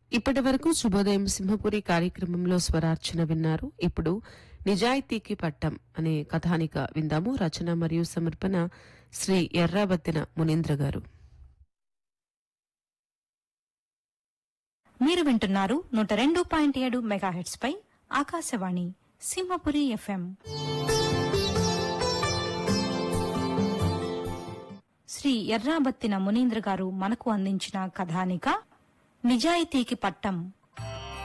ఇప్పటి వరకు శుభోదయం సింహపురి కార్యక్రమంలో స్వరార్చన విన్నారు ఇప్పుడు నిజాయితీకి పట్టం అనే కథానిక విందాము రచన మరియు సమర్పణ శ్రీ ఎర్రాబత్తిన మునీంద్ర గారు మీరు వింటున్నారు నూట రెండు పాయింట్ ఏడు మెగాహెట్స్ పై ఆకాశవాణి సింహపురి ఎఫ్ఎం శ్రీ ఎర్రాబత్తిన మునీంద్ర గారు మనకు అందించిన కథానిక నిజాయితీకి పట్టం